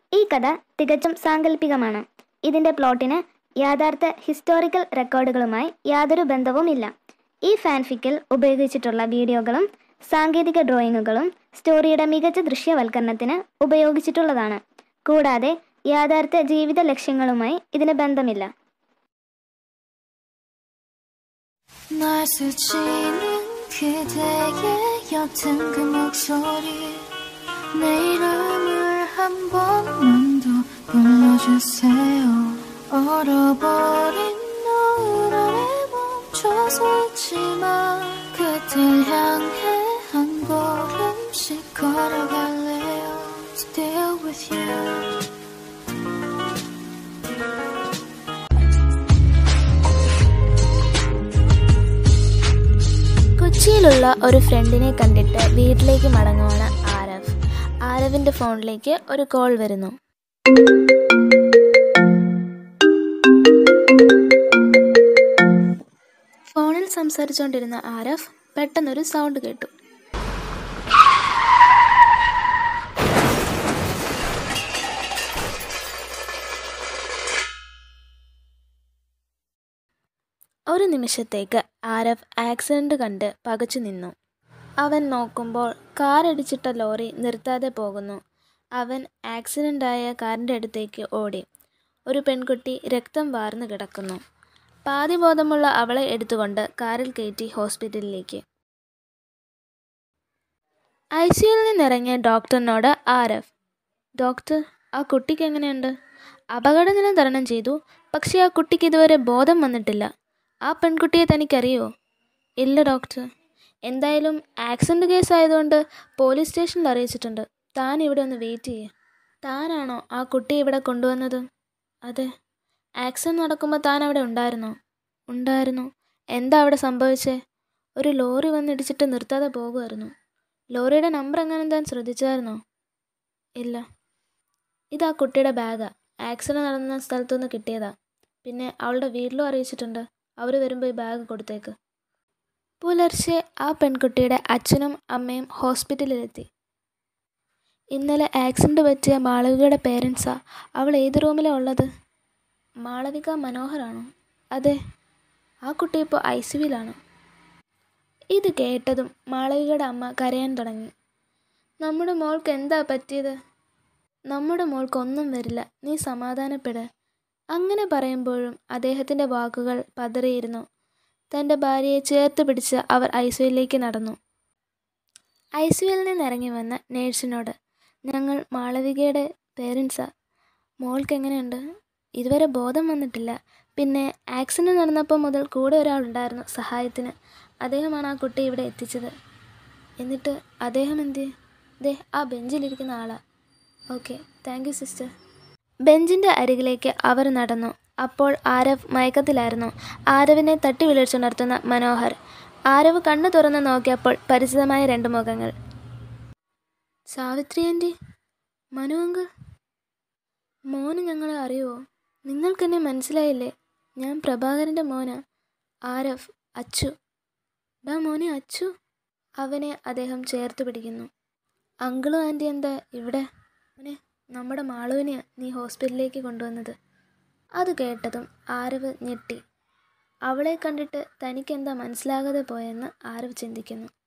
ഈ കഥ തികച്ചും സാങ്കല്പികമാണ് ഇതിന്റെ പ്ലോട്ടിന് യാഥാർത്ഥ ഹിസ്റ്റോറിക്കൽ റെക്കോർഡുകളുമായി യാതൊരു ബന്ധവുമില്ല ഈ ഫാൻഫിക്കിൽ ഉപയോഗിച്ചിട്ടുള്ള വീഡിയോകളും സാങ്കേതിക ഡ്രോയിങ്ങുകളും സ്റ്റോറിയുടെ മികച്ച ദൃശ്യവൽക്കരണത്തിന് ഉപയോഗിച്ചിട്ടുള്ളതാണ് കൂടാതെ യാഥാർത്ഥ ജീവിത ലക്ഷ്യങ്ങളുമായി ഇതിന് ബന്ധമില്ല 날 스치는 그대의 옅은 그 목소리 내 이름을 한 번만 더 불러주세요 얼어버린 노을 아래 멈춰서 있지만 그댈 향해 한 걸음씩 걸어갈래요 Still with you കൊച്ചിയിലുള്ള ഒരു ഫ്രണ്ടിനെ കണ്ടിട്ട് വീട്ടിലേക്ക് മടങ്ങുവാണ് ആരവ് ആരവിന്റെ ഫോണിലേക്ക് ഒരു കോൾ വരുന്നു ഫോണിൽ സംസാരിച്ചുകൊണ്ടിരുന്ന ആരഫ് പെട്ടെന്നൊരു സൗണ്ട് കേട്ടു ഒരു നിമിഷത്തേക്ക് ആരവ് ആക്സിഡന്റ് കണ്ട് പകച്ചു നിന്നു അവൻ നോക്കുമ്പോൾ കാറിടിച്ചിട്ട ലോറി നിർത്താതെ പോകുന്നു അവൻ ആക്സിഡൻ്റായ കാറിൻ്റെ അടുത്തേക്ക് ഓടി ഒരു പെൺകുട്ടി രക്തം വാർന്നു കിടക്കുന്നു പാതിബോധമുള്ള അവളെ എടുത്തുകൊണ്ട് കാറിൽ കയറ്റി ഹോസ്പിറ്റലിലേക്ക് ഐ സിയുയിൽ നിന്നിറങ്ങിയ ഡോക്ടറിനോട് ആരഫ് ഡോക്ടർ ആ കുട്ടിക്ക് എങ്ങനെയുണ്ട് അപകടനില തരണം ചെയ്തു പക്ഷേ ആ കുട്ടിക്ക് ഇതുവരെ ബോധം വന്നിട്ടില്ല ആ പെൺകുട്ടിയെ തനിക്കറിയോ ഇല്ല ഡോക്ടർ എന്തായാലും ആക്സിഡൻറ്റ് കേസ് ആയതുകൊണ്ട് പോലീസ് സ്റ്റേഷനിൽ അറിയിച്ചിട്ടുണ്ട് താൻ ഇവിടെ ഒന്ന് വെയിറ്റ് ചെയ്യേ താനാണോ ആ കുട്ടിയെ ഇവിടെ കൊണ്ടുവന്നത് അതെ ആക്സിഡൻറ്റ് നടക്കുമ്പോൾ താൻ അവിടെ ഉണ്ടായിരുന്നോ ഉണ്ടായിരുന്നു എന്താ അവിടെ സംഭവിച്ചേ ഒരു ലോറി വന്നിടിച്ചിട്ട് നിർത്താതെ പോകുമായിരുന്നു ലോറിയുടെ നമ്പർ എങ്ങനെ താൻ ശ്രദ്ധിച്ചായിരുന്നോ ഇല്ല ഇതാ കുട്ടിയുടെ ബാഗാ ആക്സിഡൻറ്റ് നടന്ന സ്ഥലത്തുനിന്ന് കിട്ടിയതാ പിന്നെ അവളുടെ വീട്ടിലും അറിയിച്ചിട്ടുണ്ട് അവർ വരുമ്പോൾ ഈ ബാഗ് കൊടുത്തേക്ക് പുലർച്ചെ ആ പെൺകുട്ടിയുടെ അച്ഛനും അമ്മയും ഹോസ്പിറ്റലിലെത്തി ഇന്നലെ ആക്സിഡൻറ്റ് പറ്റിയ മാളവികയുടെ പേരൻസാ അവൾ ഏത് റൂമിലാണ് ഉള്ളത് മാളവിക മനോഹറാണോ അതെ ആ കുട്ടി ഇപ്പോൾ ഐ സി യുവിലാണ് ഇത് കേട്ടതും മാളവികയുടെ അമ്മ കരയാൻ തുടങ്ങി നമ്മുടെ മോൾക്ക് എന്താ പറ്റിയത് നമ്മുടെ മോൾക്കൊന്നും വരില്ല നീ സമാധാനപ്പെട് അങ്ങനെ പറയുമ്പോഴും അദ്ദേഹത്തിൻ്റെ വാക്കുകൾ പതറിയിരുന്നു തൻ്റെ ഭാര്യയെ ചേർത്ത് പിടിച്ച് അവർ ഐ സിയുയിലേക്ക് നടന്നു ഐ സിയുയിൽ നിന്ന് ഇറങ്ങി വന്ന നേഴ്സിനോട് ഞങ്ങൾ മാളവികയുടെ പേരൻസാ മോൾക്ക് എങ്ങനെയുണ്ട് ഇതുവരെ ബോധം വന്നിട്ടില്ല പിന്നെ ആക്സിഡൻറ്റ് നടന്നപ്പോൾ മുതൽ കൂടെ ഒരാളുണ്ടായിരുന്നു സഹായത്തിന് അദ്ദേഹമാണ് ആ കുട്ടി ഇവിടെ എത്തിച്ചത് എന്നിട്ട് അദ്ദേഹം എന്ത് ദേ ആ ബെഞ്ചിലിരിക്കുന്ന ആളാ ഓക്കെ താങ്ക് യു സിസ്റ്റർ ബെഞ്ചിൻ്റെ അരികിലേക്ക് അവർ നടന്നു അപ്പോൾ ആരവ് മയക്കത്തിലായിരുന്നു ആരവിനെ തട്ടി വിളിച്ചുണർത്തുന്ന മനോഹർ ആരവ് കണ്ണു തുറന്ന് നോക്കിയപ്പോൾ പരിചിതമായ രണ്ട് മുഖങ്ങൾ സാവിത്രി ആൻറ്റി മനു അങ്കിൾ മോന് ഞങ്ങളെ അറിയുമോ നിങ്ങൾക്കെന്നെ മനസ്സിലായില്ലേ ഞാൻ പ്രഭാകരൻ്റെ മോനാ ആരഫ് അച്ചു ഡാ മോനെ അച്ചു അവനെ അദ്ദേഹം ചേർത്ത് പിടിക്കുന്നു അങ്കിളും ആൻറ്റി എന്താ ഇവിടെ മോനെ നമ്മുടെ മാളുവിനെയാണ് നീ ഹോസ്പിറ്റലിലേക്ക് കൊണ്ടുവന്നത് അത് കേട്ടതും ആരവ് ഞെട്ടി അവളെ കണ്ടിട്ട് തനിക്കെന്താ മനസ്സിലാകാതെ പോയെന്ന് ആരവ് ചിന്തിക്കുന്നു